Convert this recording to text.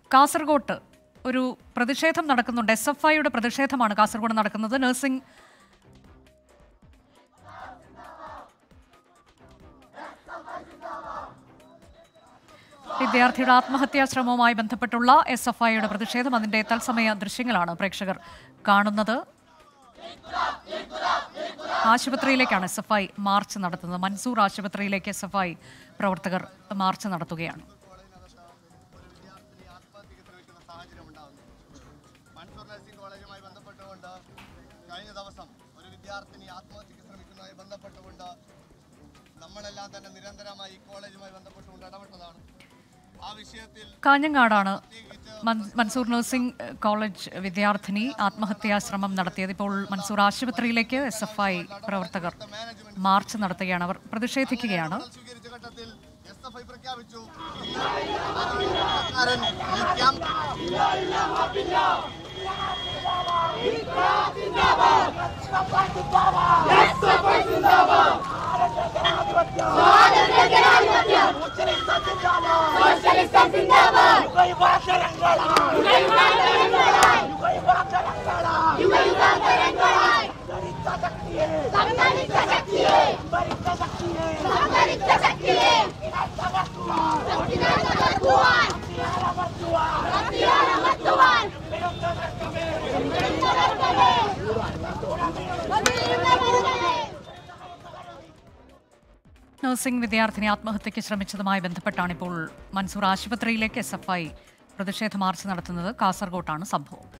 കാസർഗോട്ട് ഒരു പ്രതിഷേധം നടക്കുന്നുണ്ട് എസ് എഫ് ഐയുടെ പ്രതിഷേധമാണ് കാസർഗോഡ് നടക്കുന്നത് നഴ്സിംഗ് വിദ്യാർത്ഥിയുടെ ആത്മഹത്യാ ശ്രമവുമായി ബന്ധപ്പെട്ടുള്ള എസ് എഫ് ഐയുടെ പ്രതിഷേധം അതിന്റെ തത്സമയ ദൃശ്യങ്ങളാണ് പ്രേക്ഷകർ കാണുന്നത് ആശുപത്രിയിലേക്കാണ് എസ് എഫ് ഐ മാർച്ച് നടത്തുന്നത് മൻസൂർ ആശുപത്രിയിലേക്ക് എസ് എഫ് ഐ പ്രവർത്തകർ മാർച്ച് നടത്തുകയാണ് മൺസൂർ നഴ്സിംഗ് കോളേജുമായി ബന്ധപ്പെട്ടുകൊണ്ട് കഴിഞ്ഞ ദിവസം ഒരു വിദ്യാർത്ഥിനി ആത്മഹത്യക്ക് ശ്രമിക്കുന്നതുമായി ബന്ധപ്പെട്ടുകൊണ്ട് നമ്മളെല്ലാം തന്നെ നിരന്തരമായി ഈ കോളേജുമായി ബന്ധപ്പെട്ടുകൊണ്ട് ഇടപെട്ടതാണ് ആ വിഷയത്തിൽ കാഞ്ഞങ്ങാടാണ് മൻ- മൻസൂർ നഴ്സിംഗ് കോളേജ് വിദ്യാർത്ഥിനി ആത്മഹത്യാ ശ്രമം നടത്തിയത് ഇപ്പോൾ മൻസൂർ ആശുപത്രിയിലേക്ക് എസ് എഫ് ഐ പ്രവർത്തകർ മാർച്ച് നടത്തുകയാണ് അവർ പ്രതിഷേധിക്കുകയാണ് സ്വീകരിച്ച ഘട്ടത്തിൽ എസ് എഫ് ഐ പ്രഖ്യാപിച്ചു ഈ സർക്കാരൻ ഈ ക്യാമ്പ് നഴ്സിംഗ് വിദ്യാർത്ഥിനി ആത്മഹത്യയ്ക്ക് ശ്രമിച്ചതുമായി ബന്ധപ്പെട്ടാണ് ഇപ്പോൾ മൻസൂർ ആശുപത്രിയിലേക്ക് എസ് എഫ് ഐ പ്രതിഷേധ മാർച്ച് നടത്തുന്നത് കാസർഗോട്ടാണ് സംഭവം